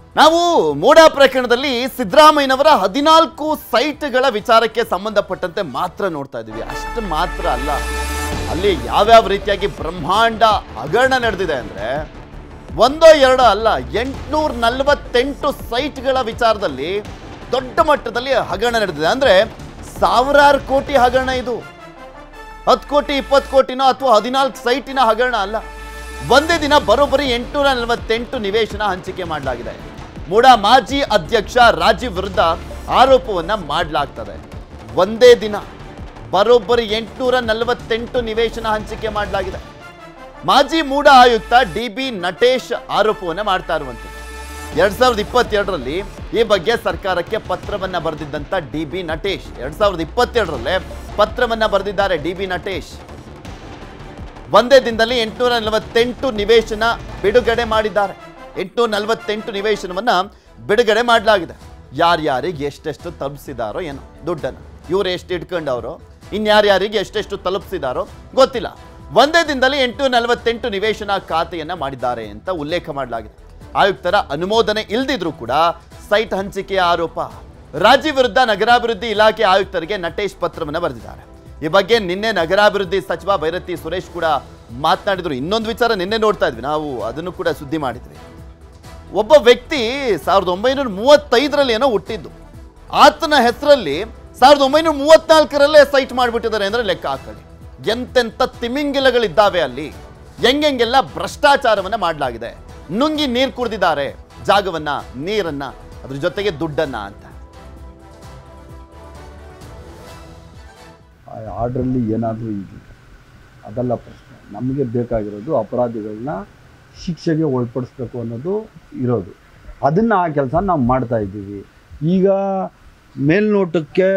ನಾವು ಮೂಡಾ ಪ್ರಕರಣದಲ್ಲಿ ಸಿದ್ದರಾಮಯ್ಯನವರ ಹದಿನಾಲ್ಕು ಸೈಟ್ಗಳ ವಿಚಾರಕ್ಕೆ ಸಂಬಂಧಪಟ್ಟಂತೆ ಮಾತ್ರ ನೋಡ್ತಾ ಇದ್ದೀವಿ ಅಷ್ಟು ಮಾತ್ರ ಅಲ್ಲ ಅಲ್ಲಿ ಯಾವ್ಯಾವ ರೀತಿಯಾಗಿ ಬ್ರಹ್ಮಾಂಡ ಹಗರಣ ನಡೆದಿದೆ ಅಂದ್ರೆ ಒಂದೋ ಎರಡೋ ಅಲ್ಲ ಎಂಟುನೂರ ನಲವತ್ತೆಂಟು ಸೈಟ್ಗಳ ವಿಚಾರದಲ್ಲಿ ದೊಡ್ಡ ಮಟ್ಟದಲ್ಲಿ ಹಗರಣ ನಡೆದಿದೆ ಅಂದ್ರೆ ಸಾವಿರಾರು ಕೋಟಿ ಹಗರಣ ಇದು ಹತ್ತು ಕೋಟಿ ಇಪ್ಪತ್ತು ಕೋಟಿನೋ ಅಥವಾ ಹದಿನಾಲ್ಕು ಸೈಟಿನ ಹಗರಣ ಅಲ್ಲ ಒಂದೇ ದಿನ ಬರೋಬ್ಬರಿ ಎಂಟುನೂರ ನಲವತ್ತೆಂಟು ನಿವೇಶನ ಹಂಚಿಕೆ ಮಾಡಲಾಗಿದೆ ಮೂಡಾ ಮಾಜಿ ಅಧ್ಯಕ್ಷ ರಾಜೀವ್ ವಿರುದ್ಧ ಆರೋಪವನ್ನ ಮಾಡಲಾಗ್ತದೆ ಒಂದೇ ದಿನ ಬರೋಬ್ಬರಿ ಎಂಟುನೂರ ನಲವತ್ತೆಂಟು ನಿವೇಶನ ಹಂಚಿಕೆ ಮಾಡಲಾಗಿದೆ ಮಾಜಿ ಮೂಡ ಆಯುಕ್ತ ಡಿ ಬಿ ನಟೇಶ್ ಆರೋಪವನ್ನ ಮಾಡ್ತಾ ಇರುವಂಥದ್ದು ಎರಡ್ ಸಾವಿರದ ಇಪ್ಪತ್ತೆರಡರಲ್ಲಿ ಈ ಬಗ್ಗೆ ಸರ್ಕಾರಕ್ಕೆ ಪತ್ರವನ್ನ ಬರೆದಿದ್ದಂತ ಡಿ ಬಿ ನಟೇಶ್ ಎರಡ್ ಸಾವಿರದ ಇಪ್ಪತ್ತೆರಡರಲ್ಲೇ ಪತ್ರವನ್ನ ಬರೆದಿದ್ದಾರೆ ಡಿ ಬಿ ನಟೇಶ್ ಒಂದೇ ದಿನದಲ್ಲಿ ಎಂಟುನೂರ ನಲವತ್ತೆಂಟು ನಿವೇಶನ ಬಿಡುಗಡೆ ಮಾಡಿದ್ದಾರೆ ಎಂಟುನೂರ ನಲವತ್ತೆಂಟು ನಿವೇಶನವನ್ನ ಬಿಡುಗಡೆ ಮಾಡಲಾಗಿದೆ ಯಾರ್ಯಾರಿಗೆ ಎಷ್ಟೆಷ್ಟು ತಲುಪಿಸಿದಾರೋ ಏನೋ ದುಡ್ಡನ್ನು ಇವ್ರು ಎಷ್ಟು ಇಟ್ಕೊಂಡವರು ಇನ್ಯಾರ್ಯಾರಿಗೆ ಎಷ್ಟೆಷ್ಟು ತಲುಪಿಸಿದಾರೋ ಗೊತ್ತಿಲ್ಲ ಒಂದೇ ದಿನದಲ್ಲಿ ಎಂಟುನೂರ ನಲವತ್ತೆಂಟು ನಿವೇಶನ ಖಾತೆಯನ್ನ ಮಾಡಿದ್ದಾರೆ ಅಂತ ಉಲ್ಲೇಖ ಮಾಡಲಾಗಿದೆ ಆಯುಕ್ತರ ಅನುಮೋದನೆ ಇಲ್ದಿದ್ರೂ ಕೂಡ ಸೈಟ್ ಹಂಚಿಕೆಯ ಆರೋಪ ರಾಜೀವ್ ವಿರುದ್ಧ ನಗರಾಭಿವೃದ್ಧಿ ಇಲಾಖೆ ಆಯುಕ್ತರಿಗೆ ನಟೇಶ್ ಪತ್ರವನ್ನು ಬರೆದಿದ್ದಾರೆ ಈ ಬಗ್ಗೆ ನಿನ್ನೆ ನಗರಾಭಿವೃದ್ಧಿ ಸಚಿವ ಭೈರತಿ ಸುರೇಶ್ ಕೂಡ ಮಾತನಾಡಿದ್ರು ಇನ್ನೊಂದು ವಿಚಾರ ನಿನ್ನೆ ನೋಡ್ತಾ ಇದ್ವಿ ನಾವು ಅದನ್ನು ಕೂಡ ಸುದ್ದಿ ಮಾಡಿದ್ವಿ ಒಬ್ಬ ವ್ಯಕ್ತಿ ಸಾವಿರದ ಒಂಬೈನೂರ ಮೂವತ್ತೈದರಲ್ಲಿ ಏನೋ ಹುಟ್ಟಿದ್ದು ಆತನ ಹೆಸರಲ್ಲಿ ಸಾವಿರದ ಒಂಬೈನೂರ ಮೂವತ್ನಾಲ್ಕರಲ್ಲೇ ಸೈಟ್ ಮಾಡಿಬಿಟ್ಟಿದ್ದಾರೆ ಅಂದ್ರೆ ಲೆಕ್ಕ ಹಾಕೊಳ್ಳಿ ಎಂತೆಂಥ ತಿಮಿಂಗಿಲಗಳಿದ್ದಾವೆ ಅಲ್ಲಿ ಹೆಂಗೆಂಗೆಲ್ಲ ಭ್ರಷ್ಟಾಚಾರವನ್ನ ಮಾಡಲಾಗಿದೆ ನುಂಗಿ ನೀರು ಕುಡಿದಿದ್ದಾರೆ ಜಾಗವನ್ನ ನೀರನ್ನ ಅದ್ರ ಜೊತೆಗೆ ದುಡ್ಡನ್ನ ಅಂತ ಆ ಆರ್ಡ್ರಲ್ಲಿ ಏನಾದರೂ ಇದೆಯಾ ಅದಲ್ಲ ಪ್ರಶ್ನೆ ನಮಗೆ ಬೇಕಾಗಿರೋದು ಅಪರಾಧಿಗಳನ್ನ ಶಿಕ್ಷೆಗೆ ಒಳಪಡಿಸ್ಬೇಕು ಅನ್ನೋದು ಇರೋದು ಅದನ್ನು ಆ ಕೆಲಸ ನಾವು ಮಾಡ್ತಾ ಇದ್ದೀವಿ ಈಗ ಮೇಲ್ನೋಟಕ್ಕೆ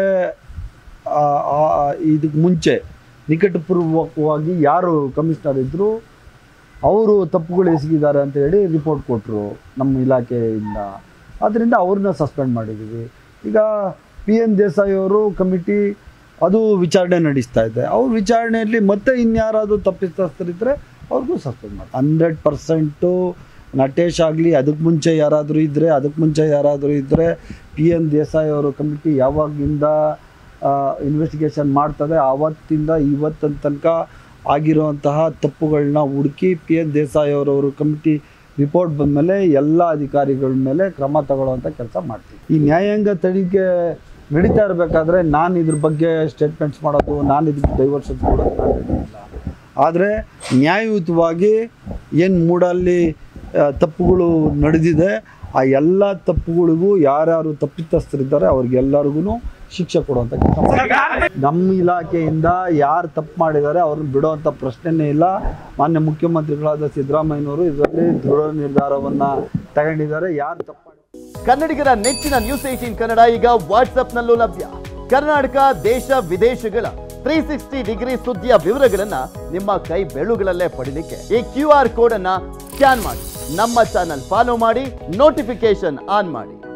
ಇದಕ್ಕೆ ಮುಂಚೆ ನಿಕಟಪೂರ್ವಕವಾಗಿ ಯಾರು ಕಮಿಷನರ್ ಇದ್ದರು ಅವರು ತಪ್ಪುಗಳು ಎಸಗಿದ್ದಾರೆ ಅಂತ ಹೇಳಿ ರಿಪೋರ್ಟ್ ಕೊಟ್ಟರು ನಮ್ಮ ಇಲಾಖೆಯಿಂದ ಅದರಿಂದ ಅವ್ರನ್ನ ಸಸ್ಪೆಂಡ್ ಮಾಡಿದ್ದೀವಿ ಈಗ ಪಿ ಎನ್ ದೇಸಾಯಿ ಅವರು ಕಮಿಟಿ ಅದು ವಿಚಾರಣೆ ನಡೆಸ್ತಾ ಇದೆ ಅವ್ರ ವಿಚಾರಣೆಯಲ್ಲಿ ಮತ್ತೆ ಇನ್ಯಾರಾದರೂ ತಪ್ಪಿತಸ್ಥರಿದ್ದರೆ ಅವ್ರಿಗೂ ಸಸ್ಪೆಂಡ್ ಮಾಡಿ ಹಂಡ್ರೆಡ್ ಪರ್ಸೆಂಟು ನಟೇಶ್ ಆಗಲಿ ಅದಕ್ಕೆ ಮುಂಚೆ ಯಾರಾದರೂ ಇದ್ದರೆ ಅದಕ್ಕೆ ಮುಂಚೆ ಯಾರಾದರೂ ಇದ್ದರೆ ಪಿ ಎನ್ ದೇಸಾಯಿ ಅವರು ಕಮಿಟಿ ಯಾವಾಗಿಂದ ಇನ್ವೆಸ್ಟಿಗೇಷನ್ ಮಾಡ್ತದೆ ಆವತ್ತಿಂದ ಇವತ್ತಿನ ತನಕ ಆಗಿರುವಂತಹ ತಪ್ಪುಗಳನ್ನ ಹುಡುಕಿ ಪಿ ಎನ್ ದೇಸಾಯಿ ಅವರವರು ಕಮಿಟಿ ರಿಪೋರ್ಟ್ ಬಂದಮೇಲೆ ಎಲ್ಲ ಅಧಿಕಾರಿಗಳ ಮೇಲೆ ಕ್ರಮ ತಗೊಳ್ಳುವಂಥ ಕೆಲಸ ಮಾಡ್ತೀವಿ ಈ ನ್ಯಾಯಾಂಗ ತನಿಖೆ ನಡೀತಾ ಇರಬೇಕಾದ್ರೆ ನಾನು ಇದ್ರ ಬಗ್ಗೆ ಸ್ಟೇಟ್ಮೆಂಟ್ಸ್ ಮಾಡೋದು ನಾನು ಇದಕ್ಕೆ ಡೈವರ್ಷನ್ಸ್ ಕೊಡೋದು ನಾನು ಹೇಳಿಲ್ಲ ಆದರೆ ನ್ಯಾಯಯುತವಾಗಿ ಏನು ಮೂಡಲ್ಲಿ ಆ, ತಪ್ಪುಗಳು ನಡೆದಿದೆ ಆ ಎಲ್ಲ ತಪ್ಪುಗಳಿಗೂ ಯಾರ್ಯಾರು ತಪ್ಪಿತಸ್ಥರಿದ್ದಾರೆ ಅವ್ರಿಗೆಲ್ಲರಿಗೂ ಶಿಕ್ಷೆ ಕೊಡುವಂಥ ಕೆಲಸ ನಮ್ಮ ಇಲಾಖೆಯಿಂದ ಯಾರು ತಪ್ಪು ಮಾಡಿದ್ದಾರೆ ಅವ್ರನ್ನ ಬಿಡುವಂಥ ಪ್ರಶ್ನೆನೇ ಇಲ್ಲ ಮಾನ್ಯ ಮುಖ್ಯಮಂತ್ರಿಗಳಾದ ಸಿದ್ದರಾಮಯ್ಯನವರು ಇದರಲ್ಲಿ ದೃಢ ನಿರ್ಧಾರವನ್ನು ತಗೊಂಡಿದ್ದಾರೆ ಯಾರು ತಪ್ಪು ಮಾಡಿ ಕನ್ನಡಿಗರ ನೆಚ್ಚಿನ ನ್ಯೂಸ್ ಏಟೀನ್ ಕನ್ನಡ ಈಗ ವಾಟ್ಸ್ಆಪ್ನಲ್ಲೂ ಲಭ್ಯ ಕರ್ನಾಟಕ ದೇಶ ವಿದೇಶಗಳ ತ್ರೀ ಸಿಕ್ಸ್ಟಿ ಡಿಗ್ರಿ ಸುದ್ದಿಯ ವಿವರಗಳನ್ನ ನಿಮ್ಮ ಕೈ ಬೆಳುಗಳಲ್ಲೇ ಪಡಿಲಿಕ್ಕೆ ಈ ಕ್ಯೂ ಆರ್ ಕೋಡ್ ಅನ್ನ ಸ್ಕ್ಯಾನ್ ಮಾಡಿ ನಮ್ಮ ಚಾನಲ್ ಫಾಲೋ ಮಾಡಿ ನೋಟಿಫಿಕೇಶನ್ ಆನ್ ಮಾಡಿ